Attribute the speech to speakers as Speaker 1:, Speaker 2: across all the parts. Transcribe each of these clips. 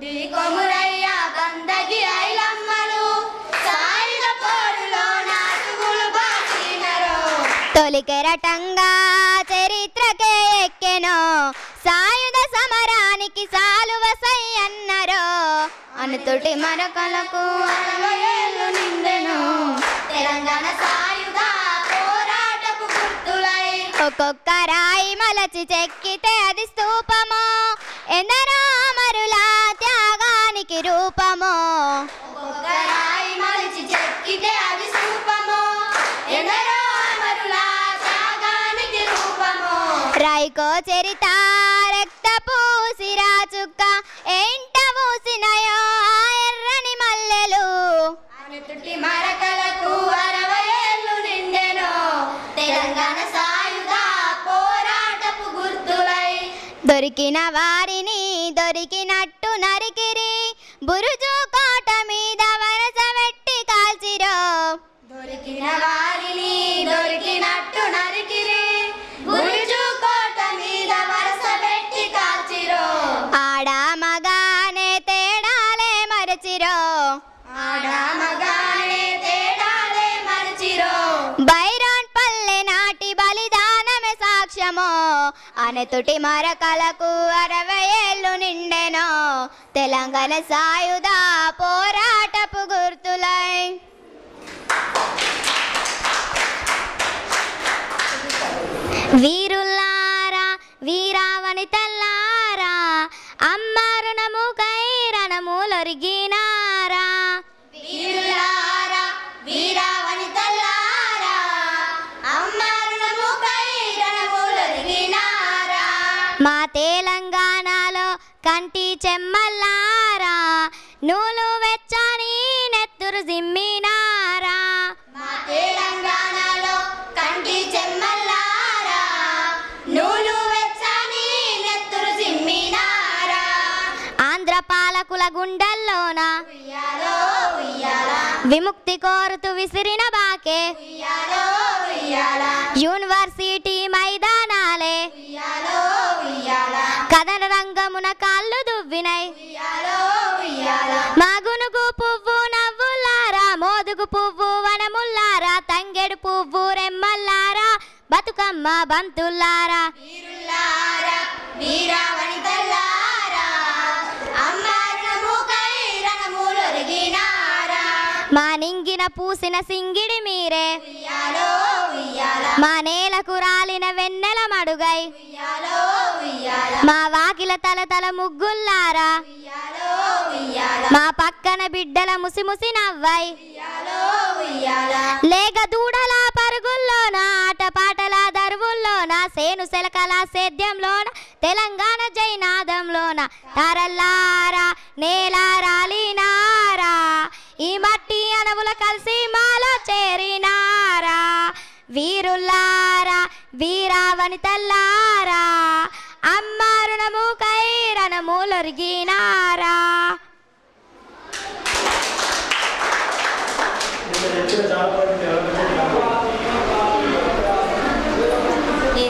Speaker 1: బుడ్డి కొమురయ్య బందగి ఐలమ్మలు సాయుధ పోరులో నాటుగులు బాచినరు
Speaker 2: తొలి కెరటంగా చరిత్రకే ఎక్కెనో సాయుధ సమరానికి సాలువ సై అన్నరో అనుతుటి మరొకలకు
Speaker 1: అరవై ఏళ్ళు నిండెను తెలంగాణ సాయుధ పోరాటపు గుర్తులై
Speaker 2: ఒక్కొక్క రాయి మలచి చెక్కితే అది స్తూపము ఎందరో అమరుల త్యాగానికి రూపము
Speaker 1: ఒక్కొక్క రాయి మలిచి చెక్కితే అది స్థూపము ఎందరో అమరుల త్యాగానికి రూపము
Speaker 2: రాయికో చరిత రక్తపు సిరా చుక్క ఎంట పూసినయో ఆ ఎర్రని మల్లెలు
Speaker 1: అనుతుటి మరకలకు అరవై ఏళ్ళు నిండెను తెలంగాణ సాయుధ పోరాటపు గుర్తులై
Speaker 2: దొరికిన వారిని దొరికినట్టు నరికిరి బురుజు కోట మీద వరస పెట్టి కాల్చిరో
Speaker 1: దొరికిన వారిని దొరికినట్టు నరికిరి గురుజు కోట మీద వరుస పెట్టి కాల్చిరో
Speaker 2: ఆడ మగానే తేడాలే మరచిరో
Speaker 1: ఆడ మగానే తేడాలే మరచిరో
Speaker 2: బైరాన్ పల్లె నాటి బలిదానమే సాక్ష్యమో అనతుటి మరకలకు అరవై ఏళ్ళు నిండెనో తెలంగాణ సాయుధ పోరాటపు గుర్తులై వీరుల్లారా వీరావని తెల్లారా అమ్మ రుణము కై రణములొరిగినారా
Speaker 1: వీరులారా వీరావని తల్లారా అమ్మారుణము కై రణములొరిగినారా
Speaker 2: మా తెలంగాణలో కంటి చెమ్మల్లారా నూలు వెచ్చని నెత్తురు జిమ్మినారా
Speaker 1: మా తెలంగాణలో కంటి చెమ్మల్లారా నూలు వెచ్చని నెత్తురు జిమ్మినారా
Speaker 2: ఆంధ్ర పాలకుల గుండెల్లోన
Speaker 1: ఉయ్యాలో ఉయ్యాలా
Speaker 2: విముక్తి కోరుతూ విసిరిన బాకే
Speaker 1: ఉయ్యాలో ఉయ్యాలా
Speaker 2: యూనివర్సిటీ మైదానాలే
Speaker 1: ఉయ్యాలో ఉయ్యాలా
Speaker 2: కథన రంగమున కాళ్ళు దువ్వినై
Speaker 1: ఉయ్యాలో ఉయ్యాలా
Speaker 2: మాగునుగు పువ్వు నవ్వులారా మోదుగు పువ్వు వనముల్లారా తంగెడు పువ్వు రెమ్మల్లారా బతుకమ్మ బంతుల్లారా
Speaker 1: వీరుల్లారా వీరావని తల్లారా అమ్మారుణము కై రణములొరిగినారా
Speaker 2: మా నింగిన పూసిన సింగిడి మీరే
Speaker 1: ఉయ్యాలో ఉయ్యాలా
Speaker 2: మా నేలకు రాలిన వెన్నెల మడుగై
Speaker 1: ఉయ్యాలో ఉయ్యాలా
Speaker 2: మా వాకిల తల తల ముగ్గుల్లారా
Speaker 1: ఉయ్యాలో ఉయ్యాలా
Speaker 2: మా పక్కన బిడ్డల ముసి ముసి నవ్వై
Speaker 1: ఉయ్యాలో ఉయ్యాలా
Speaker 2: లేక దూడల పరుగుల్లోన ఆటపాటల దరువుల్లోన సేను సెలకల సేద్యంలోన తెలంగాణ జైనాదంలోన తరల్లారా నేల రాలినారా ఈ మట్టి అనవుల కలిసి మాలో చేరినారా వీరుల్లారా వీరావని తల్లారా అమ్మ రుణము కై రణములొరిగినారా
Speaker 1: ఏం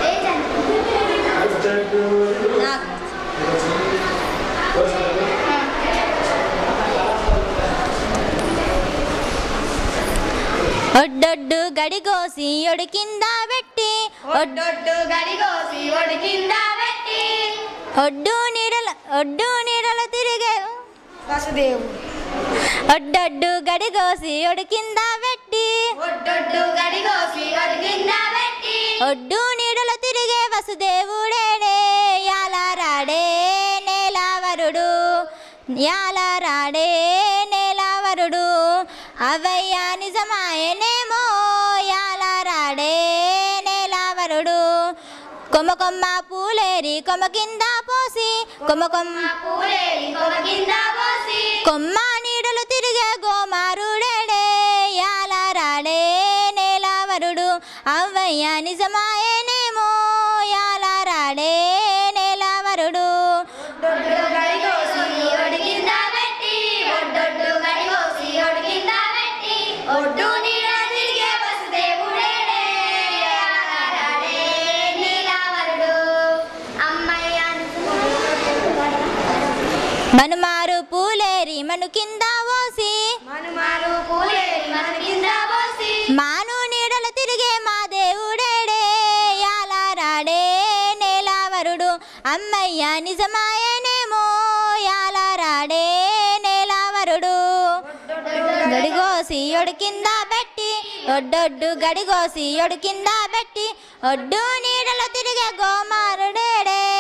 Speaker 3: ఒడ్డొడ్డు గడిగోసి ఒడి కింద పెట్టి
Speaker 1: ఒడ్డొడ్డు గడిగోసి ఒడి కింద పెట్టి
Speaker 3: ఒడ్డు నీడల ఒడ్డు నీడల తిరిగే
Speaker 1: వసుదేవు
Speaker 3: ఒడ్డొడ్డు గడిగోసి ఒడి కింద పెట్టి
Speaker 1: ఒడ్డొడ్డు గడిగోసి ఒడి కింద పెట్టి
Speaker 3: ఒడ్డు నీడల తిరిగే వసుదేవుడేడే యాలారాడే నేలావరుడు యాలారాడే నేలావరుడు అవయ్య నిజమాయనేమో యాలారాడే నేలావరుడు కొమ్మ కొమ్మ పూలేరి కొమ్మ కింద పోసి కొమ్మ కొమ్మ
Speaker 1: పూలేరి కొమ్మ కింద పోసి
Speaker 3: కొమ్మ నీడలు తిరిగే గోమారుడేడే యాలారాడే నేలావరుడు అవ్వయ్య నిజమాయనేమో యాలారాడే నేలావరుడు
Speaker 1: ఒడ్డొడ్డు గడిగోసి ఒడి కింద పెట్టి ఒడ్డొడ్డు గడిగోసి ఒడి కింద పెట్టి ఒడ్డు నీడ తిరిగే వసుదేవుడేడే ఆడాడే నీలావరుడు అమ్మయ్య
Speaker 3: మనుమారు పూలేరి మను కింద పోసి
Speaker 1: మనుమారు పూలేరి మన కింద పోసి
Speaker 3: మాను నీడలు తిరిగే మా దేవుడేడే యాలారాడే నేలావరుడు అమ్మయ్య నిజమాయనేమో యాలారాడే నేలావరుడు గడిగోసి ఒడు కింద పెట్టి ఒడ్డొడ్డు గడిగోసి ఒడు కింద పెట్టి ఒడ్డు నీడలో తిరిగే గోమారుడేడే